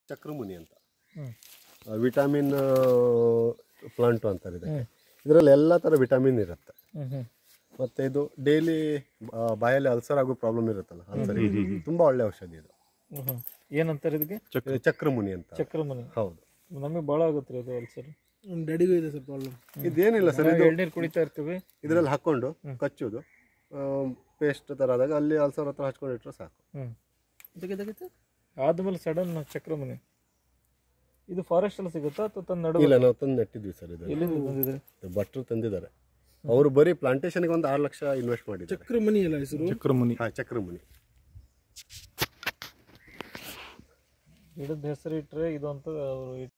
ಚಕ್ರಮುನಿ ಅಂತ ಹ್ಮ್. Vitamin plant ಅಂತಾರೆ ಇದಕ್ಕೆ ಇದರಲ್ಲಿ ಎಲ್ಲ ಥರ ವಿಟಮಿನ್ ಇರುತ್ತೆ ಹ್ಮ್ ಹ್ಮ್ ಮತ್ತು ಇದು ಡೈಲಿ ಬಾಯಲ್ಲಿ ಅಲ್ಸರ್ ಆಗೋ ಪ್ರಾಬ್ಲಮ್ ಇರುತ್ತಲ್ಲ ಅಲ್ಸರ್ ತುಂಬ ಒಳ್ಳೆ ಔಷಧಿ ಇದು ಹ್ಮ್ ಹ್ಮ್ ಏನಂತಾರೆ ಇದಕ್ಕೆ ಇದು ಚಕ್ರಮುನಿ ಅಂತ ಚಕ್ರಮಣಿ ಹೌದು ನಮಗೆ ಭಾಳ ಆಗುತ್ತೆ ರೀ ಅದು ಅಲ್ಸರ್ ಡ್ಯಾಡಿಗೂ ಇದೆ ಸರ್ ಪ್ರಾಬ್ಲಮ್ ಇದೇನಿಲ್ಲ ಸರ್ ಇದು ಎಳ್ನೀರು ಕುಡಿತಾ ಇರ್ತೀವಿ ಇದರಲ್ಲಿ ಹಾಕ್ಕೊಂಡು ಕಚ್ಚೋದು ಪೇಸ್ಟ್ ಥರ ಆದಾಗ ಅಲ್ಲಿ ಅಲ್ಸರ್ ಹತ್ರ ಹಚ್ಕೊಂಡಿಟ್ರೆ ಸಾಕು ಹ್ಮ್ ಇದಕ್ಕೆ ಇದಕ್ಕೆ ಆದ್ಮೇಲೆ ಸಡನ್ ಚಕ್ರಮಣಿ ಇದು ಫಾರೆಸ್ಟ್ ಅಲ್ಲಿ ಸಿಗುತ್ತಾ ಅಥವಾ ತನ್ನ ನಡುವೆ ಇಲ್ಲ ನಾವು ತಂದು ನೆಟ್ಟಿದ್ವಿ ಸರ್ ಇದು ಎಲ್ಲಿಂದ ಬಂದಿದೆ ಭಟ್ರು ತಂದಿದ್ದಾರೆ ಅವರು ಬರೀ ಪ್ಲಾಂಟೇಶನ್ಗೆ ಒಂದು ಆರು ಲಕ್ಷ ಇನ್ವೆಸ್ಟ್ ಮಾಡಿದ್ದಾರೆ ಚಕ್ರ ಮನಿ ಅಲ್ಲ ಹೆಸರು ಚಕ್ರಮುನಿ ಹಾಂ ಚಕ್ರಮುನಿ ಗಿಡದ ಹೆಸರು ಇಟ್ಟರೆ ಇದು ಅಂತ ಅವರು